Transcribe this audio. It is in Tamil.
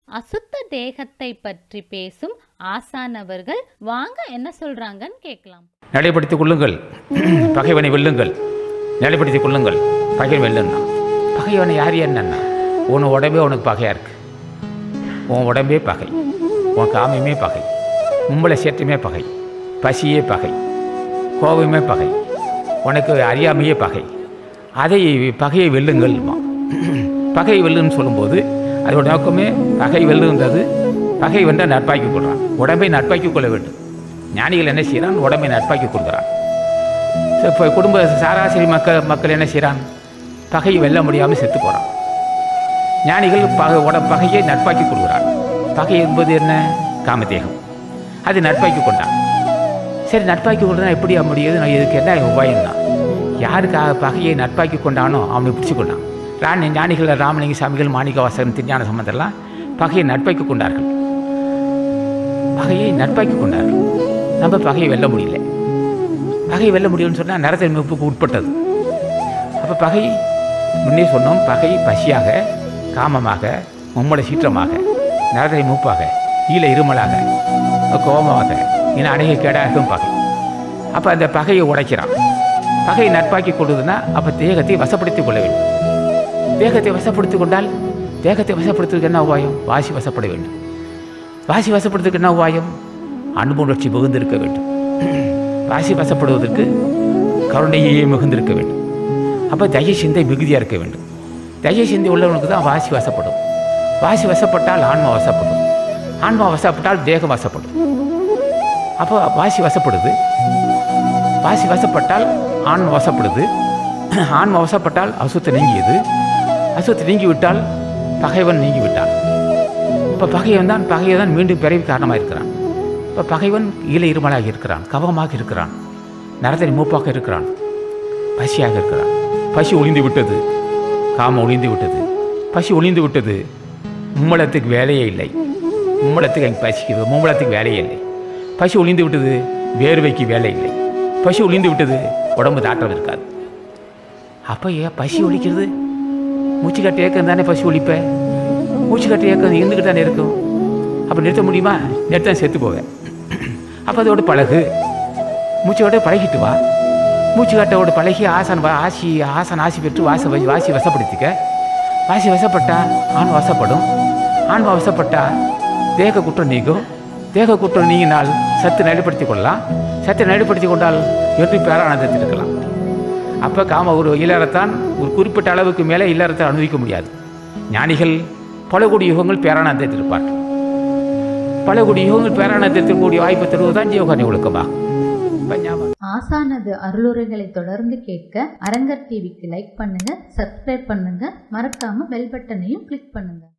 அசுத்த தேகத்தை பற்றி பேசும் ஆசானவர்கள் வாங்க என்ன சொல்றாங்கன்னு கேட்கலாம் நிலைப்படுத்திக் கொள்ளுங்கள் பகைவனை வெல்லுங்கள் நிலைப்படுத்திக் கொள்ளுங்கள் பகைவன் வெல்லுன்னா பகைவனை யார் என்னன்னா உன் உடம்பே உனக்கு பகையாக இருக்கு உன் உடம்பே பகை உன் காமியமே பகை மும்பளை சேற்றமே பகை பசியே பகை கோபமே பகை உனக்கு அறியாமையே பகை அதை பகையை வெல்லுங்கள்மா பகையை வெல்லுன்னு சொல்லும்போது அதோட நோக்கமே பகை வெல்லுன்றது பகை வென்றால் நட்பாக்கி கொள்கிறான் உடம்பை நட்பாக்கி கொள்ள வேண்டும் ஞானிகள் என்ன செய்கிறான் உடம்பை நட்பாக்கி கொள்கிறான் இப்போ குடும்ப சராசரி மக்கள் மக்கள் என்ன செய்கிறான் பகையை வெல்ல முடியாமல் செத்து போகிறான் ஞானிகள் பகை உட பகையை நட்பாக்கி கொள்கிறான் பகை என்பது என்ன காமதேகம் அது நட்பாக்கி கொண்டான் சரி நட்பாக்கி கொண்டா எப்படி முடியுது நான் இதுக்கு என்ன உபாயம் தான் யாருக்காக பகையை நட்பாக்கி கொண்டானோ அவனை பிடிச்சு கொண்டான் ராணி ஞானிகள் ராமலிங்க சாமிகள் மாணிக்க வாசகன் திருஞான சம்பந்தெல்லாம் பகையை நட்பாக்கி கொண்டார்கள் பகையை நட்பாக்கி கொண்டார்கள் நம்ம பகையை வெல்ல முடியல பகையை வெல்ல முடியும்னு சொன்னால் நரத்தின் மீட்புக்கு உட்பட்டது அப்போ பகை முன்னே சொன்னோம் பகை பசியாக காமமாக மும்மட சீற்றமாக நரத்தை மூப்பாக ஈழ இருமலாக கோபமாக என அநேக கேடாகும் பகை அப்போ அந்த பகையை உடைக்கிறான் பகையை நட்பாக்கி கொள்வதுன்னா அப்போ தேகத்தை வசப்படுத்திக் கொள்ள வேண்டும் தேகத்தை வசப்படுத்திக் கொண்டால் தேகத்தை வசப்படுத்துவதற்கு என்ன உபாயம் வாசி வசப்பட வேண்டும் வாசி வசப்படுவதற்கு என்ன உபாயம் அனுபவட்சி மிகுந்திருக்க வேண்டும் வாசி வசப்படுவதற்கு கருணையே மிகுந்திருக்க வேண்டும் அப்போ தய சிந்தை மிகுதியாக இருக்க வேண்டும் தய சிந்தை உள்ளவனுக்கு தான் வாசி வசப்படும் வாசி வசப்பட்டால் ஆன்மா வசப்படும் ஆன்மா வசப்பட்டால் தேகம் வசப்படும் அப்போ வாசி வசப்படுது வாசி வசப்பட்டால் ஆன்மா வசப்படுது ஆன்மா வசப்பட்டால் அசுத்த நீங்கியது அசுத்த நீங்கி விட்டால் பகைவன் நீங்கி விட்டான் இப்போ பகைவன் தான் பகையை தான் மீண்டும் பிறவி காரணமாக இருக்கிறான் இப்போ பகைவன் ஈழ இருமலாக இருக்கிறான் கவமாக இருக்கிறான் நரதனை மூப்பாக இருக்கிறான் பசியாக இருக்கிறான் பசி ஒளிந்து விட்டது காமம் ஒளிந்து விட்டது பசி ஒளிந்து விட்டது மும்மலத்துக்கு வேலையே இல்லை மும்மலத்துக்கு அங்கே பசிக்குது மும்மலத்துக்கு வேலையே இல்லை பசி ஒளிந்து விட்டது வேர்வைக்கு வேலை இல்லை பசி ஒளிந்து விட்டது உடம்பு தாட்டம் இருக்காது அப்போ ஏன் பசி ஒழிக்கிறது மூச்சு கட்டு ஏக்கம் தானே பசி ஒழிப்ப மூச்சு கட்டு ஏக்கம் இருந்துக்கிட்டு தானே இருக்கும் அப்போ நிறுத்த முடியுமா நிறுத்த செத்து போவேன் அப்போ அதோட பழகு மூச்சோட பழகிட்டு வா மூச்சு கட்டோட பழகி ஆசான் வா ஆசி ஆசான் ஆசி பெற்று வாச வை- வாசி வசப்படுத்திக்க வாசி வசப்பட்டா ஆண் வசப்படும் ஆண் வசப்பட்டா தேக குற்றம் நீங்கும் தேக குற்றம் நீங்கினால் சத்து நடைப்படுத்தி கொள்ளலாம் சத்தை நடைப்படுத்தி கொண்டால் என்று பேரானந்தத்தில் இருக்கலாம் அப்போ காம ஒரு இல்லறத்தான் ஒரு குறிப்பிட்ட அளவுக்கு மேலே இல்லறத்தை அனுபவிக்க முடியாது ஞானிகள் பல கோடி யுகங்கள் பேரானந்தத்தில் இருப்பார்கள் பல கோடி யுகங்கள் பேரானந்தத்தில் கூடிய வாய்ப்பு தருவதுதான் ஜீவகாரணி ஒழுக்கமாகும் பஞ்சாபம் ஆசானது அருளுரைகளை தொடர்ந்து கேட்க அரங்கர் டிவிக்கு லைக் பண்ணுங்க சப்ஸ்கிரைப் பண்ணுங்க மறக்காம பெல் பட்டனையும் கிளிக் பண்ணுங்க